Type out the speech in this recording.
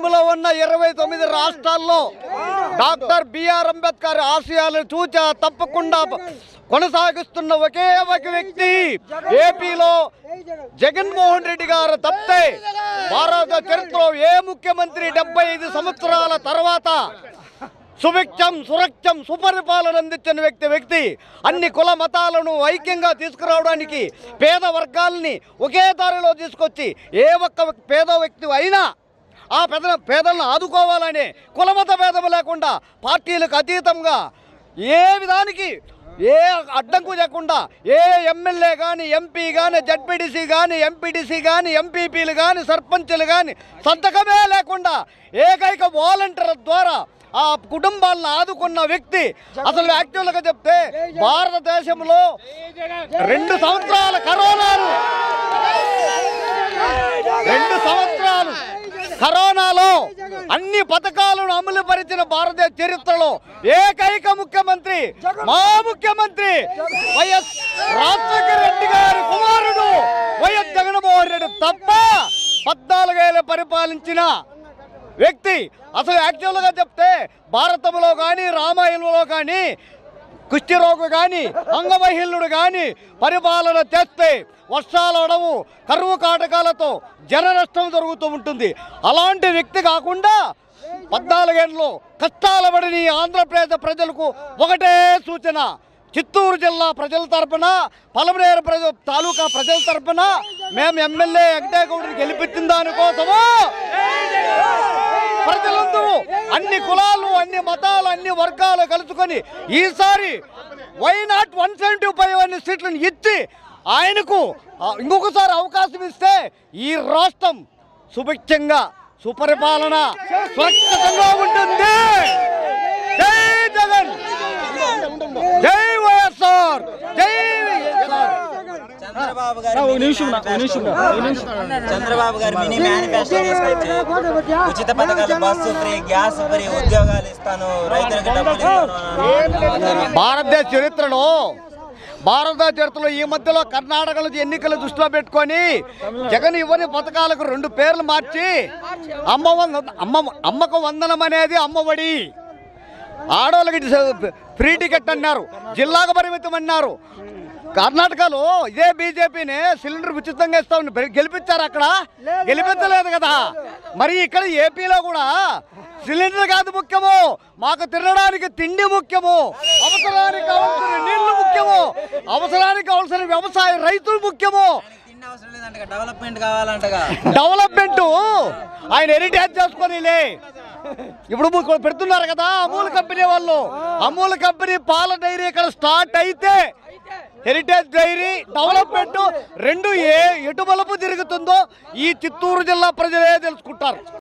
దేశంలో ఉన్న ఇరవై తొమ్మిది రాష్ట్రాల్లో డాక్టర్ బిఆర్ అంబేద్కర్ ఆశయాలను చూచా తప్పకుండా కొనసాగిస్తున్న ఒకే ఒక వ్యక్తి ఏపీలో జగన్మోహన్ రెడ్డి గారు తప్పితే భారత చరిత్రలో ఏ ముఖ్యమంత్రి డెబ్బై ఐదు సంవత్సరాల తర్వాత సుభిక్షం సురక్షం సుపరిపాలన అందించిన వ్యక్తి వ్యక్తి అన్ని కుల మతాలను ఐక్యంగా తీసుకురావడానికి పేద వర్గాల్ని ఒకే దారిలో తీసుకొచ్చి ఏ ఒక్క పేద వ్యక్తి అయినా ఆ పెద పేదలను ఆదుకోవాలని కులమత భేదం లేకుండా పార్టీలకు అతీతంగా ఏ విధానికి ఏ అడ్డంకు లేకుండా ఏ ఎమ్మెల్యే కానీ ఎంపీ కానీ జడ్పీటీసీ కానీ ఎంపీటీసీ కానీ ఎంపీపీలు కానీ సర్పంచులు కానీ సంతకమే లేకుండా ఏకైక వాలంటీర్ ద్వారా ఆ కుటుంబాలను ఆదుకున్న వ్యక్తి అసలు యాక్చువల్గా చెప్తే భారతదేశంలో రెండు సంవత్సరాల కరోనాలు రెండు సంవత్సరాలు కరోనాలో అన్ని పథకాలను అమలు పరిచిన భారతదేశ చరిత్రలో ఏకైక ముఖ్యమంత్రి మా ముఖ్యమంత్రి వైఎస్ రాజశేఖర రెడ్డి గారి కుమారుడు వైఎస్ జగన్మోహన్ రెడ్డి తప్ప పద్నాలుగేళ్ళు పరిపాలించిన వ్యక్తి అసలు యాక్చువల్గా చెప్తే భారతంలో కానీ రామాయణంలో కానీ కుష్ఠరోగు కానీ అంగవహిల్లుడు కానీ పరిపాలన చేస్తే వర్షాలు అడవు కరువు కాటకాలతో జన నష్టం జరుగుతూ ఉంటుంది అలాంటి వ్యక్తి కాకుండా పద్నాలుగేళ్ళు కష్టాల పడిన ఈ ఆంధ్రప్రదేశ్ ప్రజలకు ఒకటే సూచన చిత్తూరు జిల్లా ప్రజల తరపున పలమనేరు ప్రజ తాలూకా ప్రజల తరపున మేము ఎమ్మెల్యే వెంకటేగౌడిని గెలిపించిన దానికోసము ప్రజలందరూ అన్ని కులాలు అన్ని మతాలు అన్ని వర్గాలు కలుసుకొని ఈసారి why not one seventy five అనే సీట్లను ఇచ్చి ఆయనకు ఆ, ఇంకొకసారి అవకాశం ఇస్తే ఈ రాష్ట్రం సుభిక్షంగా సుపరిపాలన సురక్షితంగా ఉంటుంది జై జగన్ జై వైఎస్ఆర్ జై వైఎస్ఆర్ చంద్రబాబు గారి చంద్రబాబు గారి మినీ మేనిఫెస్టో తీసుకొచ్చి ఉచిత పథకాలు బస్సు ఫ్రీ గ్యాస్ ఫ్రీ ఉద్యోగాలు ఇస్తాను రైతులకు డబ్బులు ఇస్తాను అన్నారు. భారతదేశ చరిత్రలో భారత చరిత్రలో ఈ మధ్యలో కర్ణాటకలో ఎన్నికలు దృష్టిలో పెట్టుకొని జగన్ ఇవ్వని పథకాలకు రెండు పేర్లు మార్చి అమ్మ వంద అమ్మ అమ్మకు వందనం అనేది అమ్మఒడి ఆడవాళ్ళకి డి- ఫ్రీ టికెట్ అన్నారు జిల్లాకు పరిమితం అన్నారు కర్ణాటకలో ఇదే బీజేపీని సిలిండర్ ఉచితంగా ఇస్తామని బె- గెలిపించారు అక్కడ గెలిపించలేదు కదా మరి ఇక్కడ ఏపీలో కూడా సిలిండర్ కాదు ముఖ్యము మాకు తినడానికి తిండి ముఖ్యము అవసరానికి కావాల్సిన నీళ్లు ముఖ్యము అవసరానికి కావాల్సిన వ్యవసాయ రైతులు ముఖ్యము తిండి అవసరం లేదంటగా డెవలప్మెంట్ కావాలంటగా డెవలప్మెంట్ ఆయన హెరిటేజ్ చేసుకొనిలే ఇప్పుడు మీకు పెడుతున్నారు కదా అమూల్ కంపెనీ వాళ్ళు అమూల్ కంపెనీ పాల డైరీ ఇక్కడ స్టార్ట్ అయితే హెరిటేజ్ డైరీ డెవలప్మెంట్ రెండు ఏ ఎటు మలుపు తిరుగుతుందో ఈ చిత్తూరు జిల్లా ప్రజలే తెలుసుకుంటారు